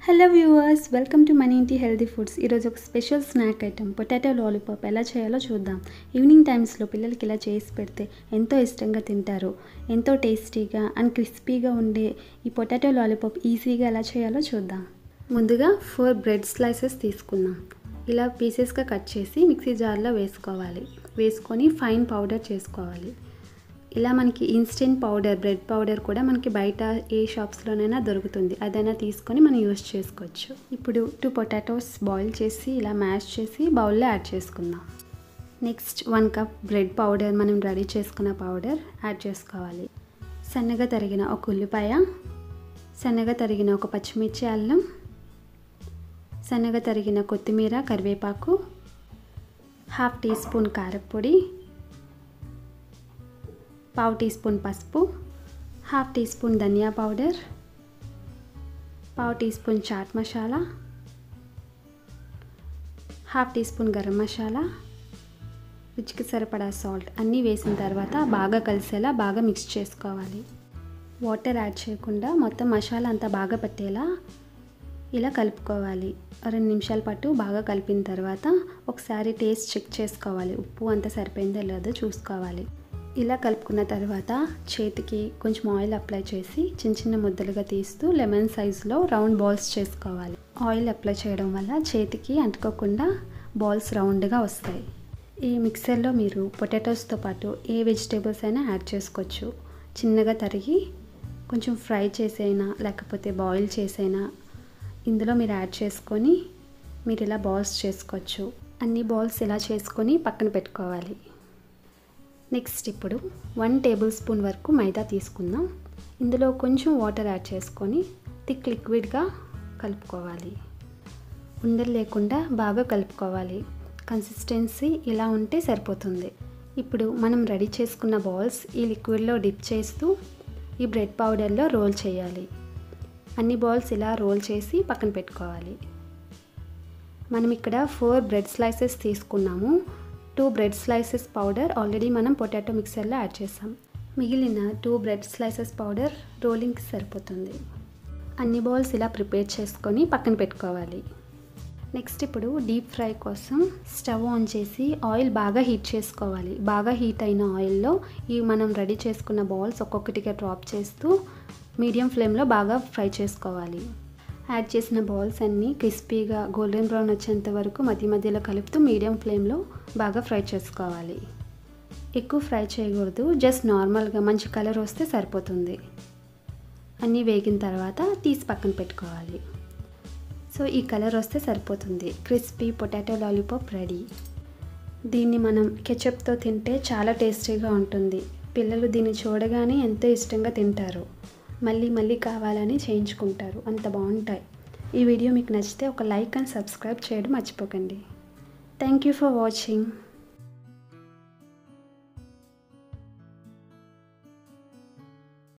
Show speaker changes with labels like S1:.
S1: hello viewers welcome to మన ఇంటి healthy foods ఈరోజు ఒక special snack item potato lollipop ఎలా చేయాలో చూద్దాం ఈవినింగ్ టైమ్స్లో పిల్లలకి ఇలా చేసి పెడితే ఎంతో ఇష్టంగా తింటారు ఎంతో టేస్టీగా అండ్ క్రిస్పీగా ఉండే ఈ పొటాటో లాలీపాప్ ఈజీగా ఎలా చేయాలో చూద్దాం ముందుగా ఫోర్ బ్రెడ్ స్లైసెస్ తీసుకుందాం ఇలా పీసెస్గా కట్ చేసి మిక్సీ జార్లో వేసుకోవాలి వేసుకొని ఫైన్ పౌడర్ చేసుకోవాలి ఇలా మనకి ఇన్స్టెంట్ పౌడర్ బ్రెడ్ పౌడర్ కూడా మనకి బయట ఏ షాప్స్లోనైనా దొరుకుతుంది అదైనా తీసుకొని మనం యూస్ చేసుకోవచ్చు ఇప్పుడు టూ పొటాటోస్ బాయిల్ చేసి ఇలా మ్యాష్ చేసి బౌల్లో యాడ్ చేసుకుందాం next one cup bread powder మనం రెడీ చేసుకున్న పౌడర్ యాడ్ చేసుకోవాలి సన్నగా తరిగిన ఒక ఉల్లిపాయ సన్నగా తరిగిన ఒక పచ్చిమిర్చి అల్లం సన్నగా తరిగిన కొత్తిమీర కరివేపాకు హాఫ్ టీ స్పూన్ కారపొడి పావు టీ స్పూన్ పసుపు హాఫ్ టీ స్పూన్ ధనియా పౌడర్ పావు teaspoon chaat masala half teaspoon garam masala రుచికి సరిపడా సాల్ట్ అన్నీ వేసిన తర్వాత బాగా కలిసేలా బాగా మిక్స్ చేసుకోవాలి వాటర్ యాడ్ చేయకుండా మొత్తం మసాలా అంతా బాగా పట్టేలా ఇలా కలుపుకోవాలి రెండు నిమిషాల పాటు బాగా కలిపిన తర్వాత ఒకసారి టేస్ట్ చెక్ చేసుకోవాలి ఉప్పు అంతా సరిపోయిందో లేదో చూసుకోవాలి ఇలా కలుపుకున్న తర్వాత చేతికి కొంచెం ఆయిల్ అప్లై చేసి చిన్న చిన్న ముద్దలుగా తీస్తూ లెమన్ సైజులో రౌండ్ బాల్స్ చేసుకోవాలి ఆయిల్ అప్లై చేయడం వల్ల చేతికి అంటుకోకుండా బాల్స్ రౌండ్గా వస్తాయి ఈ మిక్సర్లో మీరు పొటాటోస్తో పాటు ఏ వెజిటేబుల్స్ అయినా యాడ్ చేసుకోవచ్చు చిన్నగా తరిగి కొంచెం ఫ్రై చేసైనా లేకపోతే బాయిల్ చేసైనా ఇందులో మీరు యాడ్ చేసుకొని మీరు ఇలా బాల్స్ చేసుకోవచ్చు అన్ని బాల్స్ ఇలా చేసుకొని పక్కన పెట్టుకోవాలి నెక్స్ట్ ఇప్పుడు వన్ టేబుల్ స్పూన్ వరకు మైదా తీసుకుందాం ఇందులో కొంచెం వాటర్ యాడ్ చేసుకొని థిక్ లిక్విడ్గా కలుపుకోవాలి ఉండలు లేకుండా బాగా కలుపుకోవాలి కన్సిస్టెన్సీ ఇలా ఉంటే సరిపోతుంది ఇప్పుడు మనం రెడీ చేసుకున్న బాల్స్ ఈ లిక్విడ్లో డిప్ చేస్తూ ఈ బ్రెడ్ పౌడర్లో రోల్ చేయాలి అన్ని బాల్స్ ఇలా రోల్ చేసి పక్కన పెట్టుకోవాలి మనం ఇక్కడ ఫోర్ బ్రెడ్ స్లైసెస్ తీసుకున్నాము two bread slices powder already మనం పొటాటో మిక్సర్లో యాడ్ చేసాం మిగిలిన టూ బ్రెడ్ స్లైసెస్ పౌడర్ రోలింగ్కి సరిపోతుంది అన్ని బాల్స్ ఇలా ప్రిపేర్ చేసుకొని పక్కన పెట్టుకోవాలి నెక్స్ట్ ఇప్పుడు డీప్ ఫ్రై కోసం స్టవ్ ఆన్ చేసి ఆయిల్ బాగా హీట్ చేసుకోవాలి బాగా హీట్ అయిన ఆయిల్లో ఈ మనం రెడీ చేసుకున్న బాల్స్ ఒక్కొక్కటిగా డ్రాప్ చేస్తూ మీడియం ఫ్లేమ్లో బాగా ఫ్రై చేసుకోవాలి యాడ్ చేసిన బాల్స్ అన్నీ క్రిస్పీగా గోల్డెన్ బ్రౌన్ వచ్చేంత వరకు మధ్య మధ్యలో కలుపుతూ మీడియం ఫ్లేమ్లో బాగా ఫ్రై చేసుకోవాలి ఎక్కువ ఫ్రై చేయకూడదు జస్ట్ నార్మల్గా మంచి కలర్ వస్తే సరిపోతుంది అన్నీ వేగిన తర్వాత తీసి పక్కన పెట్టుకోవాలి సో ఈ కలర్ వస్తే సరిపోతుంది క్రిస్పీ పొటాటో లాలీపాప్ రెడీ దీన్ని మనం కెచప్తో తింటే చాలా టేస్టీగా ఉంటుంది పిల్లలు దీన్ని చూడగానే ఎంతో ఇష్టంగా తింటారు మళ్ళీ మళ్ళీ కావాలని చేయించుకుంటారు అంత బాగుంటాయి ఈ వీడియో మీకు నచ్చితే ఒక లైక్ అండ్ సబ్స్క్రైబ్ చేయడం మర్చిపోకండి థ్యాంక్ యూ ఫర్ వాచింగ్